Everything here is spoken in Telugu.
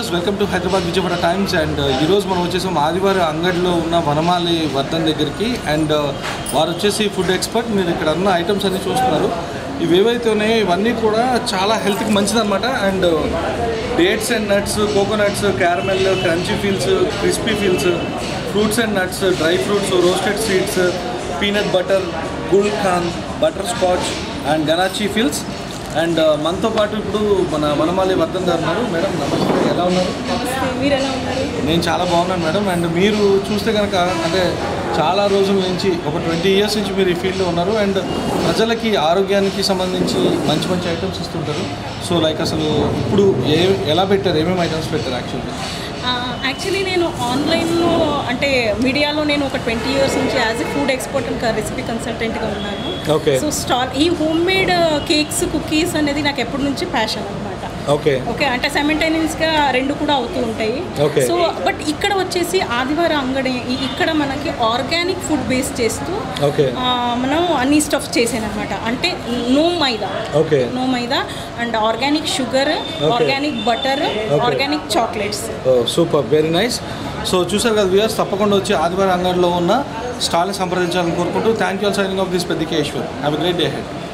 Welcome to Hyderabad Vijayawada Times and ఈరోజు మనం వచ్చేసాం ఆదివారం అంగడిలో ఉన్న వనమాలి వర్ధన్ దగ్గరికి అండ్ వారు వచ్చేసి ఫుడ్ ఎక్స్పర్ట్ మీరు ఇక్కడ అన్న ఐటమ్స్ అన్ని చూస్తున్నారు ఇవి ఏవైతే ఉన్నాయో ఇవన్నీ కూడా చాలా హెల్త్కి మంచిదన్నమాట and dates and nuts coconuts caramel crunchy feels crispy feels fruits and nuts dry fruits roasted seeds peanut butter gulkand butterscotch and ganache feels and మనతో పాటు ఇప్పుడు మన వనమాలి వర్ధన్ గారు ఉన్నారు మేడం నమస్తే ఎలా ఉన్నారు నమస్తే మీరు ఎలా ఉన్నారు నేను చాలా బాగున్నాను మేడం అండ్ మీరు చూస్తే కనుక అంటే చాలా రోజుల నుంచి ఒక ట్వంటీ ఇయర్స్ నుంచి మీరు ఈ ఫీల్డ్లో ఉన్నారు అండ్ ప్రజలకి ఆరోగ్యానికి సంబంధించి మంచి మంచి ఐటమ్స్ ఇస్తుంటారు సో లైక్ అసలు ఇప్పుడు ఏ ఎలా పెట్టారు ఏమేమి ఐటమ్స్ పెట్టారు యాక్చువల్లీ యాక్చువల్లీ నేను ఆన్లైన్లో అంటే మీడియాలో నేను ఒక ట్వంటీ ఇయర్స్ నుంచి యాజ్ ఎ ఫుడ్ ఎక్స్పర్ట్ ఇంకా రెసిపీ కన్సల్టెంట్గా ఉన్నాను Okay. సో స్టాల్ ఈ హోమ్ మేడ్ కేక్స్ కుకీస్ అనేది నాకు ఎప్పటి నుంచి ప్యాషన్ అనమాట ఓకే ఓకే అంటే సెమెంటైనియస్గా రెండు కూడా అవుతూ ఉంటాయి Okay. సో బట్ ఇక్కడ వచ్చేసి ఆదివారం అంగడి ఈ- ఇక్కడ మనకి ఆర్గానిక్ ఫుడ్ బేస్ చేస్తూ ఓకే ఆ, మనం అన్ని స్టఫ్ చేసానమాట అంటే no maida okay no maida and organic sugar organic butter organic chocolates super very nice so చూసారు కదా వ్యూయర్స్ తప్పకుండా వచ్చి ఆదివారం అంగడిలో ఉన్న స్టాల్ని సంప్రదించాలని కోరుకుంటూ thank you all signing off this Peddikeshwar have great day head